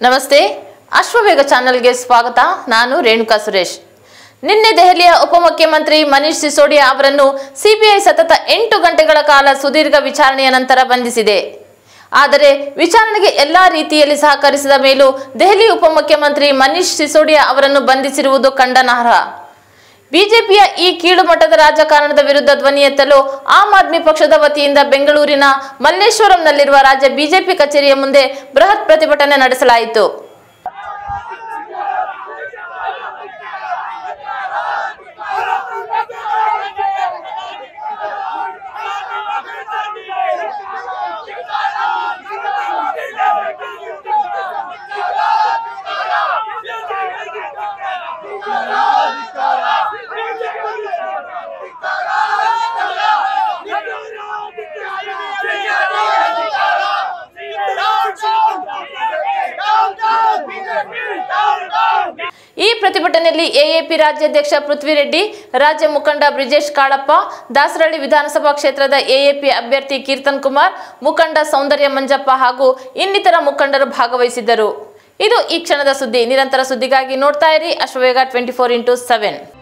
ನಮಸ್ತೆ ಅಶ್ವವೇಗ ಚಾನೆಲ್ಗೆ ಸ್ವಾಗತ ನಾನು ರೇಣುಕಾ ಸುರೇಶ್ ನಿನ್ನೆ ದೆಹಲಿಯ ಉಪಮುಖ್ಯಮಂತ್ರಿ ಮನೀಶ್ ಸಿಸೋಡಿಯಾ ಅವರನ್ನು ಸಿಬಿಐ ಸತತ ಎಂಟು ಗಂಟೆಗಳ ಕಾಲ ಸುದೀರ್ಘ ವಿಚಾರಣೆಯ ನಂತರ ಬಂಧಿಸಿದೆ ಆದರೆ ವಿಚಾರಣೆಗೆ ಎಲ್ಲಾ ರೀತಿಯಲ್ಲಿ ಸಹಕರಿಸಿದ ಮೇಲೂ ದೆಹಲಿ ಉಪಮುಖ್ಯಮಂತ್ರಿ ಮನೀಶ್ ಸಿಸೋಡಿಯಾ ಅವರನ್ನು ಬಂಧಿಸಿರುವುದು ಖಂಡನಾರ್ಹ ಬಿಜೆಪಿಯ ಈ ಕೀಳು ಮಟ್ಟದ ರಾಜಕಾರಣದ ವಿರುದ್ಧ ಧ್ವನಿ ಎತ್ತಲು ಆಮ್ ಆದ್ಮಿ ಪಕ್ಷದ ವತಿಯಿಂದ ಬೆಂಗಳೂರಿನ ಮಲ್ಲೇಶ್ವರಂನಲ್ಲಿರುವ ರಾಜ್ಯ ಬಿಜೆಪಿ ಕಚೇರಿಯ ಮುಂದೆ ಬೃಹತ್ ಪ್ರತಿಭಟನೆ ನಡೆಸಲಾಯಿತು ಈ ಪ್ರತಿಭಟನೆಯಲ್ಲಿ ಎಎಪಿ ರಾಜ್ಯಾಧ್ಯಕ್ಷ ಪೃಥ್ವಿರೆಡ್ಡಿ ರಾಜ್ಯ ಮುಖಂಡ ಬ್ರಿಜೇಶ್ ಕಾಳಪ್ಪ ದಾಸರಳ್ಳಿ ವಿಧಾನಸಭಾ ಕ್ಷೇತ್ರದ ಎಎಪಿ ಅಭ್ಯರ್ಥಿ ಕೀರ್ತನ್ ಕುಮಾರ್ ಮುಖಂಡ ಸೌಂದರ್ಯ ಮಂಜಪ್ಪ ಹಾಗೂ ಇನ್ನಿತರ ಮುಖಂಡರು ಭಾಗವಹಿಸಿದ್ದರು ಇದು ಈ ಕ್ಷಣದ ಸುದ್ದಿ ನಿರಂತರ ಸುದ್ದಿಗಾಗಿ ನೋಡ್ತಾ ಇರಿ Ashwavega twenty four into seven